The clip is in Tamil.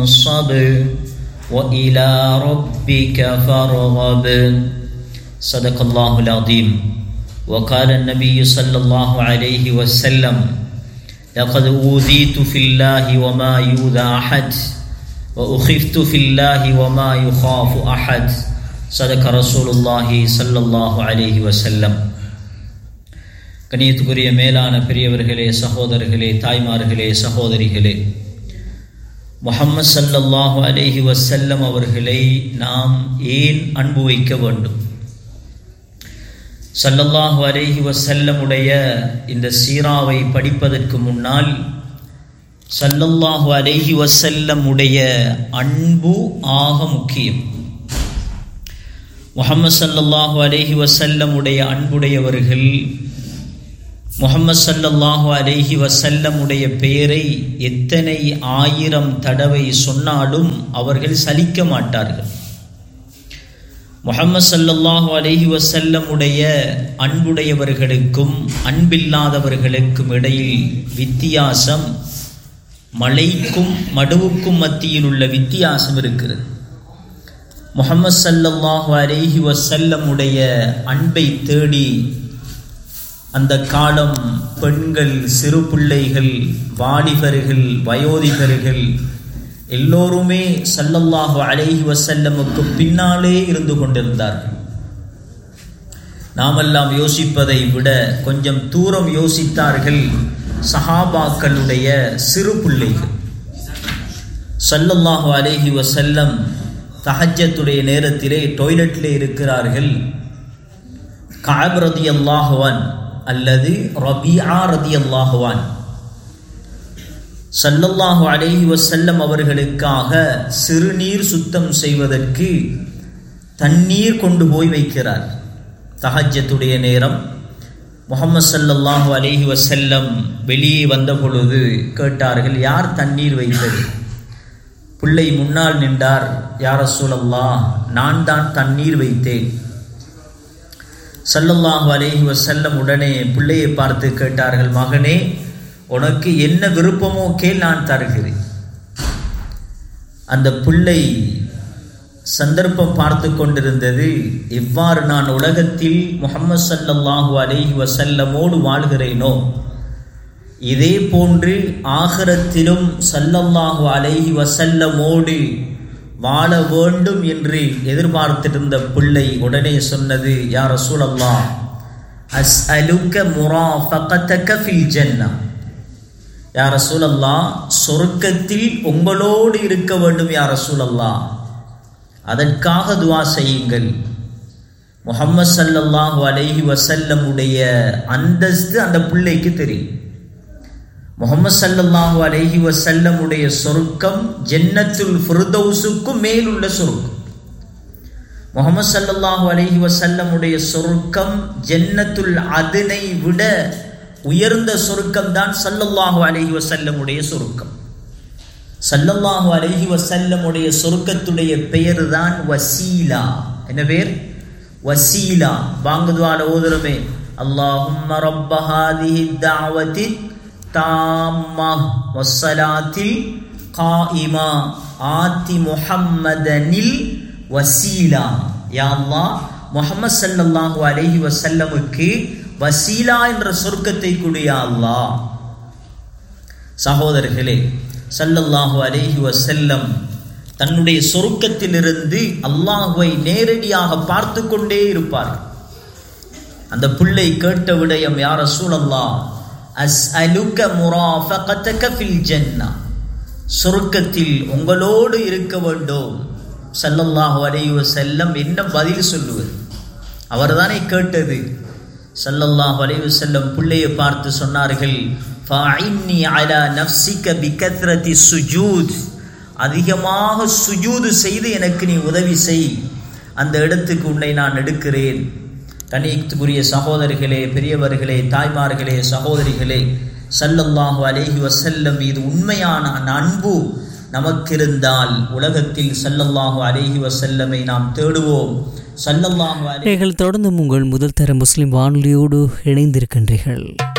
الصبر وإلى ربك فارغب صدق الله العظيم وقال النبي صلى الله عليه وسلم لقد أوذيت في الله وما يؤذى أحد وأخفت في الله وما يخاف أحد صدق رسول الله صلى الله عليه وسلم கணியத்துக்குரிய மேலான பெரியவர்களே சகோதரர்களே தாய்மார்களே சகோதரிகளே முஹம்மது சல்லல்லாஹு அலைஹி வசல்லம் அவர்களை நாம் ஏன் அன்பு வைக்க வேண்டும் சல்லல்லாஹு அலைஹி வசல்லமுடைய இந்த சீராவை படிப்பதற்கு முன்னால் சல்லல்லாஹு அலைஹி வசல்லமுடைய அன்பு ஆக முக்கியம் முகமது சல்லல்லாஹு அலைஹி வசல்லமுடைய அன்புடையவர்கள் முகமது சல்லல்லாஹு அலைஹி வசல்லமுடைய பெயரை எத்தனை ஆயிரம் தடவை சொன்னாலும் அவர்கள் சலிக்க மாட்டார்கள் முகமது சல்லல்லாஹு அலைஹி வசல்லமுடைய அன்புடையவர்களுக்கும் அன்பில்லாதவர்களுக்கும் இடையில் வித்தியாசம் மலைக்கும் மடுவுக்கும் மத்தியில் உள்ள வித்தியாசம் இருக்கிறது முகமது சல்லல்லாஹு அலைஹி வசல்லமுடைய அன்பை தேடி அந்த காலம் பெண்கள் சிறு பிள்ளைகள் வாலிபர்கள் வயோதிகர்கள் எல்லோருமே சல்லல்லாஹு அலைஹி வசல்லமுக்கு பின்னாலே இருந்து கொண்டிருந்தார்கள் நாமெல்லாம் யோசிப்பதை விட கொஞ்சம் தூரம் யோசித்தார்கள் சஹாபாக்களுடைய சிறு பிள்ளைகள் சல்லல்லாஹு அலைஹி வசல்லம் தஹஜத்துடைய நேரத்திலே டொய்லெட்டிலே இருக்கிறார்கள் காப் ரதி அல்லாஹுவான் அல்லது ரபியா ரதி அல்லாஹுவான் சல்லல்லாஹு அலைஹி வசல்லம் அவர்களுக்காக சிறுநீர் சுத்தம் செய்வதற்கு தண்ணீர் கொண்டு போய் வைக்கிறார் தஹஜத்துடைய நேரம் முகமது சல்லல்லாஹு அலைஹி வசல்லம் வெளியே வந்த பொழுது கேட்டார்கள் யார் தண்ணீர் வைத்தது பிள்ளை முன்னால் நின்றார் யார சூழல்லா நான் தான் தண்ணீர் வைத்தேன் சல்லல்லாஹு அலைஹி வசல்லம் உடனே பிள்ளையை பார்த்து கேட்டார்கள் மகனே உனக்கு என்ன விருப்பமோ கேள் நான் தருகிறேன் அந்த பிள்ளை சந்தர்ப்பம் பார்த்து கொண்டிருந்தது எவ்வாறு நான் உலகத்தில் முகமது சல்லல்லாஹு அலைஹி வசல்லமோடு வாழ்கிறேனோ இதே போன்று ஆகரத்திலும் சல்லல்லாஹு அலைஹி வசல்லமோடு வாழ வேண்டும் என்று எதிர்பார்த்திருந்த பிள்ளை உடனே சொன்னது யார் சூழல்லா அஸ் அலுக்க முராஃபகத்தக ஃபில் ஜன்னா யார் சூழல்லா சொர்க்கத்தில் உங்களோடு இருக்க வேண்டும் யார் சூழல்லா அதற்காக துவா செய்யுங்கள் முகம்மது சல்லல்லாஹு அலைஹி வசல்லமுடைய அந்தஸ்து அந்த பிள்ளைக்கு தெரியும் முகமது சல்லல்லாஹு அலைஹி வசல்லமுடைய சொருக்கம் ஜென்னத்துல் ஃபிர்தௌஸுக்கும் மேலுள்ள சொருக்கம் முகமது சல்லல்லாஹு அலைஹி வசல்லமுடைய சொருக்கம் ஜென்னத்துல் அதனை விட உயர்ந்த சொருக்கம் தான் சல்லல்லாஹு அலைஹி வசல்லமுடைய சொருக்கம் சல்லல்லாஹு அலைஹி வசல்லமுடைய சொருக்கத்துடைய பெயர் தான் வசீலா என்ன பேர் வசீலா வாங்குதுவால ஓதுறமே அல்லாஹும்ம ரப்ப ஹாதிஹி தாவதி தாம்மா வசலாத்தில் காயிமா ஆத்தி முஹம்மதனில் வசீலா யா அல்லாஹ் முஹம்மது ஸல்லல்லாஹு அலைஹி வஸல்லமுக்கு வசீலா என்ற சொர்க்கத்தை குடியா அல்லாஹ் சகோதரர்களே ஸல்லல்லாஹு அலைஹி வஸல்லம் தன்னுடைய சொருக்கத்திலிருந்து அல்லாஹுவை நேரடியாக பார்த்து கொண்டே இருப்பார் அந்த பிள்ளை கேட்ட விடயம் யார சூழல்லா அஸ் அலுக்க முராஃபகத்தக ஃபில் ஜன்னா சொர்க்கத்தில் உங்களோடு இருக்க வேண்டும் சல்லல்லாஹு அலைஹி வஸல்லம் என்ன பதில் சொல்லுவது அவர்தானே கேட்டது சல்லல்லாஹு அலைஹி வஸல்லம் பிள்ளையை பார்த்து சொன்னார்கள் ஃபஇன்னி அலா நஃப்ஸிக பிகத்ரதி சுஜூத் அதிகமாக சுஜூது செய்து எனக்கு நீ உதவி செய் அந்த இடத்துக்கு உன்னை நான் எடுக்கிறேன் கணியத்துக்குரிய சகோதரிகளே பெரியவர்களே தாய்மார்களே சகோதரிகளே சல்லல்லாஹு அலைஹி வசல்லம் மீது உண்மையான அன்பு நமக்கிருந்தால் உலகத்தில் சல்லல்லாஹு அலைஹி வசல்லமை நாம் தேடுவோம் சல்லல்லாஹு அலைஹி நீங்கள் தொடர்ந்து உங்கள் முதல் தர முஸ்லிம் வானொலியோடு இணைந்திருக்கின்றீர்கள்